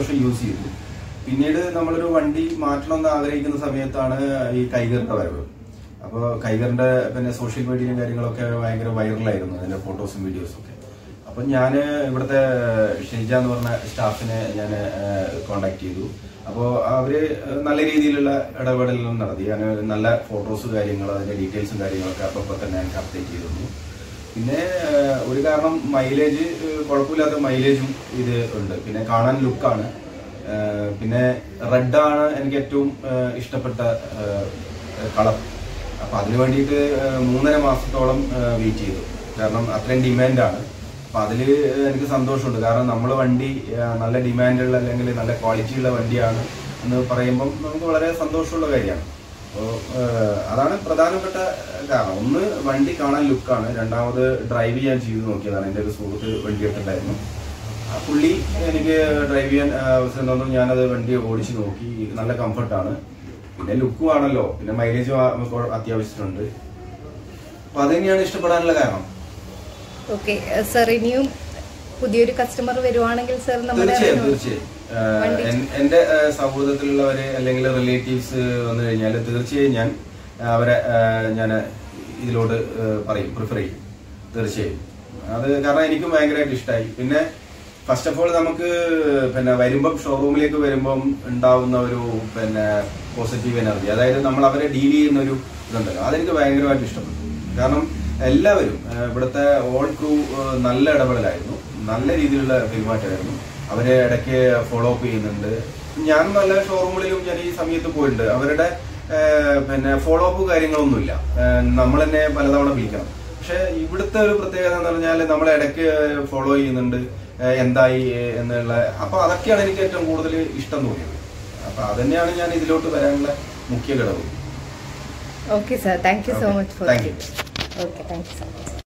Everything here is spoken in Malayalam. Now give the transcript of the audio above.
വർഷം യൂസ് ചെയ്തു പിന്നീട് നമ്മളൊരു വണ്ടി മാറ്റണം എന്ന് ആഗ്രഹിക്കുന്ന സമയത്താണ് ഈ കൈകറിന്റെ വരവ് അപ്പോൾ കൈകറിന്റെ പിന്നെ സോഷ്യൽ മീഡിയയിലും കാര്യങ്ങളൊക്കെ ഭയങ്കര വൈറലായിരുന്നു അതിന്റെ ഫോട്ടോസും വീഡിയോസും ഒക്കെ അപ്പം ഞാൻ ഇവിടുത്തെ ഷെയ്ജ എന്ന് പറഞ്ഞ സ്റ്റാഫിനെ ഞാൻ കോണ്ടാക്ട് ചെയ്തു അപ്പോൾ അവര് നല്ല രീതിയിലുള്ള ഇടപെടലും നടത്തി ഞാൻ നല്ല ഫോട്ടോസ് കാര്യങ്ങൾ അതിന്റെ ഡീറ്റെയിൽസും കാര്യങ്ങളൊക്കെ അപ്പോൾ തന്നെ എനിക്ക് അപ്ഡേറ്റ് ചെയ്തിരുന്നു പിന്നെ ഏഹ്, ഒരു കാരണം മൈലേജ് കുഴപ്പമില്ലാത്ത മൈലേജും ഇത് ഉണ്ട് പിന്നെ കാണാൻ ലുക്കാണ് പിന്നെ റെഡ് ആണ് എനിക്ക് ഏറ്റവും ഏഹ്, ഇഷ്ടപ്പെട്ട കളർ അപ്പൊ അതിനു വേണ്ടിയിട്ട് ഏഹ്, മൂന്നര മാസത്തോളം വെയിറ്റ് ചെയ്തു കാരണം അത്രയും ഡിമാൻഡാണ് അപ്പൊ അതില് എനിക്ക് സന്തോഷമുണ്ട് കാരണം നമ്മൾ വണ്ടി ഏഹ്, നല്ല ഡിമാൻഡുള്ള അല്ലെങ്കിൽ നല്ല ക്വാളിറ്റിയുള്ള വണ്ടിയാണ് എന്ന് പറയുമ്പം നമുക്ക് വളരെ സന്തോഷമുള്ള കാര്യമാണ് അപ്പോൾ അതാണ് പ്രധാനപ്പെട്ട കാരണം ഒന്ന് വണ്ടി കാണാൻ ലുക്കാണ് രണ്ടാമത് ഡ്രൈവ് ചെയ്യാൻ ചെയ്ത് നോക്കിയതാണ് എൻ്റെ ഒരു സുഹൃത്ത് വണ്ടി എടുത്തിട്ടുണ്ടായിരുന്നു ആ പുള്ളി എനിക്ക് ഡ്രൈവ് ചെയ്യാൻ ആ, അവസരം തന്നു ഞാനത് വണ്ടി ഓടിച്ച് നോക്കി നല്ല കംഫർട്ടാണ് പിന്നെ ലുക്കും ആണല്ലോ പിന്നെ മൈലേജും അത്യാവശ്യമുണ്ട് അപ്പൊ അത് തന്നെയാണ് ഇഷ്ടപ്പെടാനുള്ള കാരണം ഓക്കെ സർ ഇനിയും പുതിയൊരു കസ്റ്റമർ വരുവാണെങ്കിൽ സർ നമ്മുടെ തീർച്ചയായും തീർച്ചയായും ആഹ് വണ്ടി- എൻ- എന്റെ ആഹ് സൗഹൃദത്തിലുള്ളവര് അല്ലെങ്കിൽ റിലേറ്റീവ്സ് വന്നു കഴിഞ്ഞാൽ തീർച്ചയായും ഞാൻ അവരെ ഞാൻ ഇതിലോട്ട് ആഹ് പറയും പ്രിഫർ ചെയ്യും തീർച്ചയായും അത് കാരണം എനിക്കും ഭയങ്കരമായിട്ട് ഇഷ്ടമായി പിന്നെ ഫസ്റ്റ് ഓഫ് ഓൾ നമുക്ക് പിന്നെ വരുമ്പം ഷോറൂമിലേക്ക് വരുമ്പം ഉണ്ടാവുന്ന ഒരു പിന്നെ പോസിറ്റീവ് എനർജി അതായത് നമ്മൾ അവരെ ഡീൽ ചെയ്യുന്ന ഒരു ഇതുണ്ടല്ലോ അതെനിക്ക് ഭയങ്കരമായിട്ട് ഇഷ്ടപ്പെട്ടു കാരണം എല്ലാവരും ആഹ് ഇവിടുത്തെ ഓൾ ക്രൂ നല്ല ഇടപെടലായിരുന്നു നല്ല രീതിയിലുള്ള പെരുമാറ്റമായിരുന്നു അവരെ ഇടയ്ക്ക് ഫോളോ അപ്പ് ചെയ്യുന്നുണ്ട് ഞാൻ പല ഷോറൂമുകളിലും ഞാൻ ഈ സമയത്ത് പോയിട്ടുണ്ട് അവരുടെ ആഹ് പിന്നെ ഫോളോ അപ്പ് കാര്യങ്ങളൊന്നുമില്ല നമ്മൾ തന്നെ പലതവണ വിളിക്കണം പക്ഷെ ഇവിടുത്തെ ഒരു പ്രത്യേകത എന്ന് പറഞ്ഞാൽ നമ്മളെ ഇടയ്ക്ക് ഫോളോ ചെയ്യുന്നുണ്ട് ആഹ് എന്തായി എന്നുള്ള അപ്പൊ അതൊക്കെയാണ് എനിക്ക് ഏറ്റവും കൂടുതൽ ഇഷ്ടം തോന്നിയത് അപ്പൊ അതന്നെയാണ് ഞാൻ ഇതിലോട്ട് വരാനുള്ള മുഖ്യ ഘടകം okay sir thank you so Okay. Much for Thank you. Okay thank you so much